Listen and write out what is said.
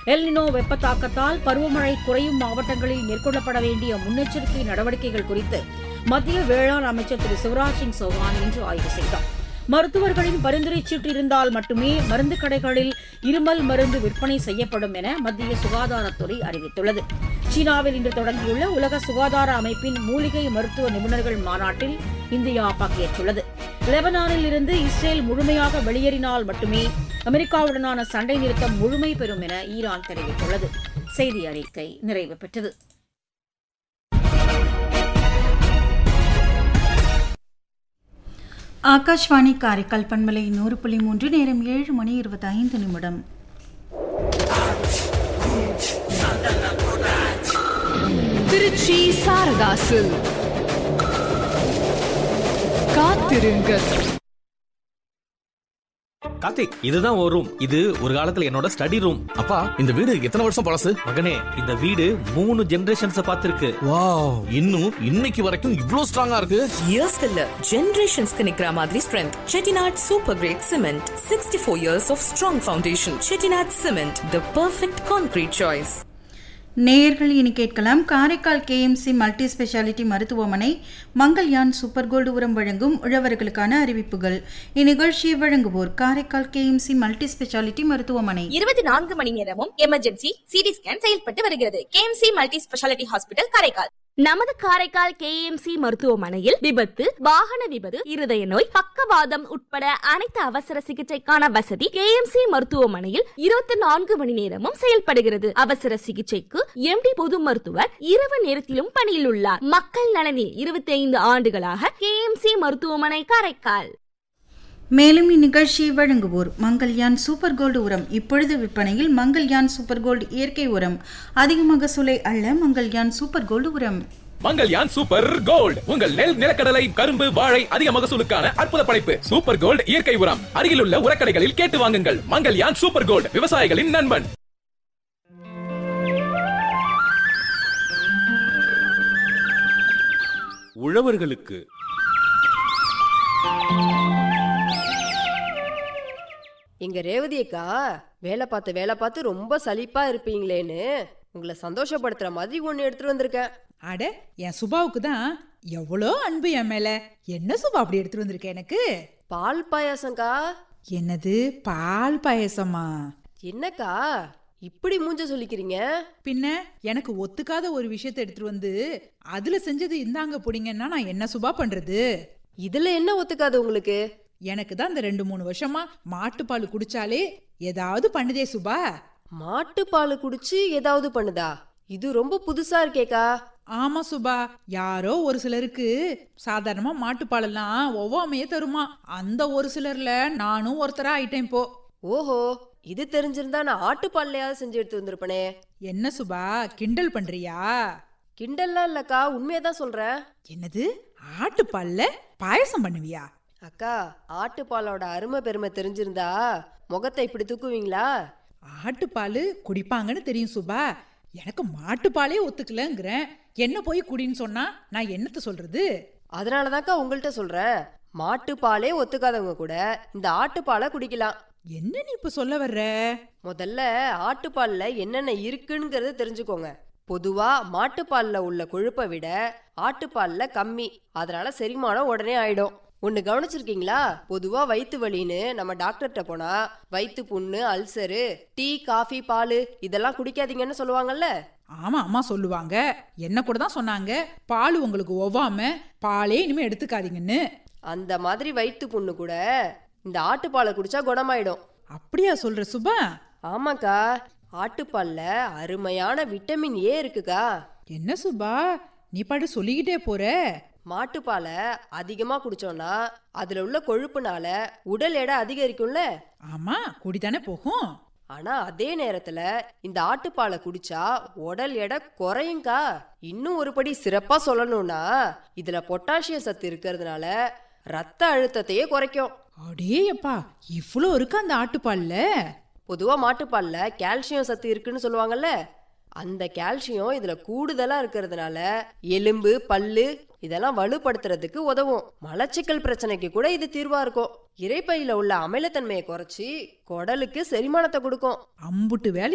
El Niño வெப்ப தாக்கத்தால் பருவமழை குறையும் மாவட்டங்களில் மேற்கொள்ளப்பட வேண்டிய முன்னெச்சரிக்கை நடவடிக்கைகள் குறித்து மத்திய வேளாண் அமைச்சர் திரு சிவராஜ் சிங் சௌஹான் இன்று ஆய்வு செய்தார் மருத்துவர்களின் பரிந்துரை சீட்டு இருந்தால் மட்டுமே மருந்து கடைகளில் இருமல் மருந்து விற்பனை செய்யப்படும் என மத்திய சுகாதாரத்துறை அறிவித்துள்ளது சீனாவில் இன்று தொடங்கியுள்ள உலக சுகாதார அமைப்பின் மூலிகை மருத்துவ நிபுணர்கள் மாநாட்டில் இந்தியா பங்கேற்றுள்ளது லெபனானில் இருந்து இஸ்ரேல் முழுமையாக வெளியேறினால் மட்டுமே அமெரிக்காவுடனான சண்டை நிறுத்தம் முழுமை பெறும் என ஈரான் தெரிவித்துள்ளது செய்தி அறிக்கை நிறைவு பெற்றது ஆகாஷ்வாணி காரைக்கால் பண்பலை நூறு புள்ளி மூன்று நேரம் ஏழு மணி இருபத்தி ஐந்து நிமிடம் திருச்சி சாரதாசு காத்திருங்கள் கார்த்திக் இதுதான் ஒரு ரூம் இது ஒரு காலத்துல என்னோட ஸ்டடி ரூம் அப்பா இந்த வீடு எத்தனை வருஷம் பழசு மகனே இந்த வீடு மூணு ஜெனரேஷன்ஸ் பார்த்திருக்கு வாவ் இன்னும் இன்னைக்கு வரைக்கும் இவ்ளோ ஸ்ட்ராங்கா இருக்கு இயர்ஸ்க்கு இல்ல ஜெனரேஷன்ஸ்க்கு நிக்கிற மாதிரி strength Chettinad super grade cement sixty four years of strong foundation Chettinad cement the perfect concrete choice நேயர்கள் இனி கேட்கலாம் காரைக்கால் கேஎம்சி மல்டி ஸ்பெஷாலிட்டி மருத்துவமனை மங்கள்யான் சூப்பர் கோல்டு உரம் வழங்கும் உழவர்களுக்கான அறிவிப்புகள் இந்நிகழ்ச்சியை வழங்குவோர் காரைக்கால் கேஎம்சி மல்டி ஸ்பெஷாலிட்டி மருத்துவமனை இருபத்தி நான்கு மணி நேரமும் எமர்ஜென்சி சிடி ஸ்கேன் செயல்பட்டு வருகிறது KMC multi speciality hospital Karaikal நமது காரைக்கால் கேஎம்சி மருத்துவமனையில் விபத்து வாகன விபத்து இருதய நோய் பக்கவாதம் உட்பட அனைத்து அவசர சிகிச்சைக்கான வசதி கேஎம்சி மருத்துவமனையில் இருபத்தி நான்கு மணி நேரமும் செயல்படுகிறது அவசர சிகிச்சைக்கு எம்டி பொது மருத்துவர் இரவு நேரத்திலும் பணியில் உள்ளார் மக்கள் நலனில் இருபத்தி ஐந்து ஆண்டுகளாக கேஎம்சி மருத்துவமனை காரைக்கால் மேலும் இந்நிகழ்ச்சியை வழங்குவோர் மங்கள்யான் சூப்பர் கோல்டு உரம் இப்பொழுது விற்பனையில் மங்கள்யான் சூப்பர் கோல்டு இயற்கை உரம் அதிக மகசூலை அள்ள மங்கள்யான் சூப்பர் கோல்டு உரம் மங்கல்யான் சூப்பர் கோல்ட் உங்கள் நெல் நிலக்கடலை கரும்பு வாழை அதிக மகசூலுக்கான அற்புத படைப்பு சூப்பர் கோல்ட் இயற்கை உரம் அருகிலுள்ள உரக்கடைகளில் கேட்டு வாங்குங்கள் மங்கல்யான் சூப்பர் கோல்ட் விவசாயிகளின் நண்பன் உழவர்களுக்கு எங்க ரேவதி அக்கா வேலை பார்த்து வேலை பார்த்து ரொம்ப சலிப்பா இருப்பீங்களேன்னு உங்களை சந்தோஷப்படுத்துற மாதிரி ஒண்ணு எடுத்துட்டு வந்திருக்கேன் அட என் சுபாவுக்கு தான் எவ்வளோ அன்பு என் மேல என்ன சுபா அப்படி எடுத்துட்டு வந்திருக்க எனக்கு பால் பாயாசம்க்கா என்னது பால் பாயசமா என்னக்கா இப்படி மூஞ்ச சொல்லிக்கிறீங்க பின்ன எனக்கு ஒத்துக்காத ஒரு விஷயத்தை எடுத்துட்டு வந்து அதுல செஞ்சது இந்தாங்க புடிங்கன்னா நான் என்ன சுபா பண்றது இதுல என்ன ஒத்துக்காது உங்களுக்கு எனக்கு தான் இந்த ரெண்டு மூணு வருஷமா மாட்டுப்பால் குடிச்சாலே ஏதாவது பண்ணுதே சுபா மாட்டுப்பால் குடிச்சு ஏதாவது பண்ணுதா இது ரொம்ப புதுசா இருக்கேக்கா ஆமா சுபா யாரோ ஒரு சிலருக்கு சாதாரணமா மாட்டுப்பால் எல்லாம் ஒவ்வாமையே தருமா அந்த ஒரு சிலர்ல நானும் ஒருத்தரா ஆயிட்டேன் இப்போ ஓஹோ இது தெரிஞ்சிருந்தா நான் ஆட்டுப்பால்லையாவது செஞ்சு எடுத்து வந்திருப்பனே என்ன சுபா கிண்டல் பண்றியா கிண்டல்லாம் இல்லக்கா உண்மையதான் சொல்றேன் என்னது ஆட்டுப்பால்ல பாயசம் பண்ணுவியா அக்கா ஆட்டுப்பாலோட அருமை பெருமை தெரிஞ்சிருந்தா முகத்தை இப்படி தூக்குவீங்களா ஆட்டுப்பால் குடிப்பாங்கன்னு தெரியும் சுபா எனக்கு மாட்டுப்பாலே ஒத்துக்கலங்கிறேன் என்ன போய் குடின்னு சொன்னா நான் என்னத்த சொல்றது அதனாலதான்க்கா உங்கள்கிட்ட சொல்றேன் மாட்டுப்பாலே ஒத்துக்காதவங்க கூட இந்த ஆட்டுப்பாலை குடிக்கலாம் என்ன நீ இப்ப சொல்ல வர்ற முதல்ல ஆட்டுப்பால்ல என்னென்ன இருக்குங்கிறத தெரிஞ்சுக்கோங்க பொதுவா மாட்டுப்பால்ல உள்ள கொழுப்பை விட ஆட்டுப்பால்ல கம்மி அதனால செரிமானம் உடனே ஆயிடும் ஒன்னு கவனிச்சிருக்கீங்களா பொதுவா வயித்து வலின்னு நம்ம டாக்டர்கிட்ட போனா வயித்து புண்ணு அல்சரு டீ காஃபி பால் இதெல்லாம் குடிக்காதீங்கன்னு சொல்லுவாங்கல்ல ஆமா அம்மா சொல்லுவாங்க என்ன கூட தான் சொன்னாங்க பால் உங்களுக்கு ஒவ்வாம பாலே இனிமே எடுத்துக்காதீங்கன்னு அந்த மாதிரி வயித்து புண்ணு கூட இந்த ஆட்டுப்பாலை குடிச்சா குணமாயிடும் அப்படியா சொல்ற சுபா ஆமாக்கா ஆட்டுப்பால்ல அருமையான விட்டமின் ஏ இருக்குக்கா என்ன சுபா நீ பாட்டு சொல்லிக்கிட்டே போற மாட்டுப்பாலை அதிகமா குடிச்சோம்னா அதுல உள்ள கொழுப்புனால உடல் எடை அதிகரிக்கும்ல ஆமா குடிதானே போகும் ஆனா அதே நேரத்துல இந்த ஆட்டுப்பாலை குடிச்சா உடல் எடை குறையும்க்கா இன்னும் ஒருபடி சிறப்பா சொல்லணும்னா இதுல பொட்டாசியம் சத்து இருக்கிறதுனால ரத்த அழுத்தத்தையே குறைக்கும் அடேயப்பா இவ்வளோ இருக்கு அந்த ஆட்டுப்பால்ல பொதுவா மாட்டுப்பால்ல கால்சியம் சத்து இருக்குன்னு சொல்லுவாங்கல்ல அந்த கால்சியம் இதுல கூடுதலா இருக்கிறதுனால எலும்பு பல்லு இதெல்லாம் வலுப்படுத்துறதுக்கு உதவும் மலச்சிக்கல் பிரச்சனைக்கு கூட இது தீர்வா இருக்கும் இறைப்பையில உள்ள அமிலத்தன்மையை குறைச்சி குடலுக்கு செரிமானத்தை கொடுக்கும் அம்புட்டு வேலை